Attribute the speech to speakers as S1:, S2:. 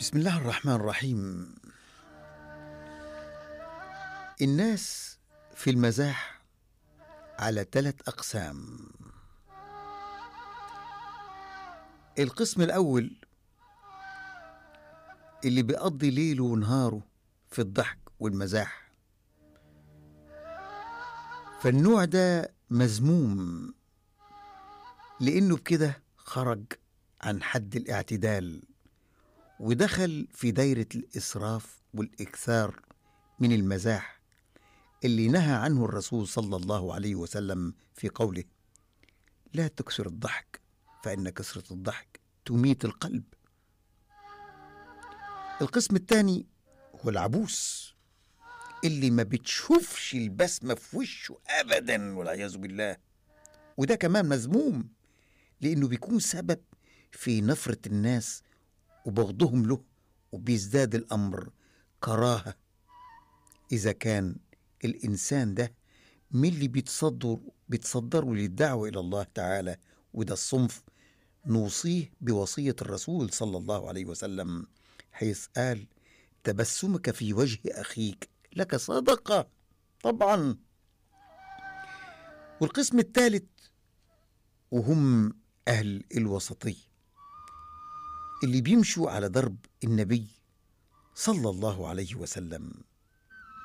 S1: بسم الله الرحمن الرحيم الناس في المزاح على ثلاث أقسام القسم الأول اللي بيقضي ليله ونهاره في الضحك والمزاح فالنوع ده مذموم لأنه بكده خرج عن حد الاعتدال ودخل في دايرة الإسراف والإكثار من المزاح اللي نهى عنه الرسول صلى الله عليه وسلم في قوله لا تكثر الضحك فإن كثرة الضحك تميت القلب القسم الثاني هو العبوس اللي ما بتشوفش البسمة في وشه أبدا والعياذ بالله وده كمان مذموم لأنه بيكون سبب في نفرة الناس وبغضهم له وبيزداد الأمر كراهة إذا كان الإنسان ده من اللي بيتصدر بيتصدروا للدعوة إلى الله تعالى وده الصنف نوصيه بوصية الرسول صلى الله عليه وسلم حيث قال تبسمك في وجه أخيك لك صدقة طبعا والقسم الثالث وهم أهل الوسطية اللي بيمشوا على درب النبي صلى الله عليه وسلم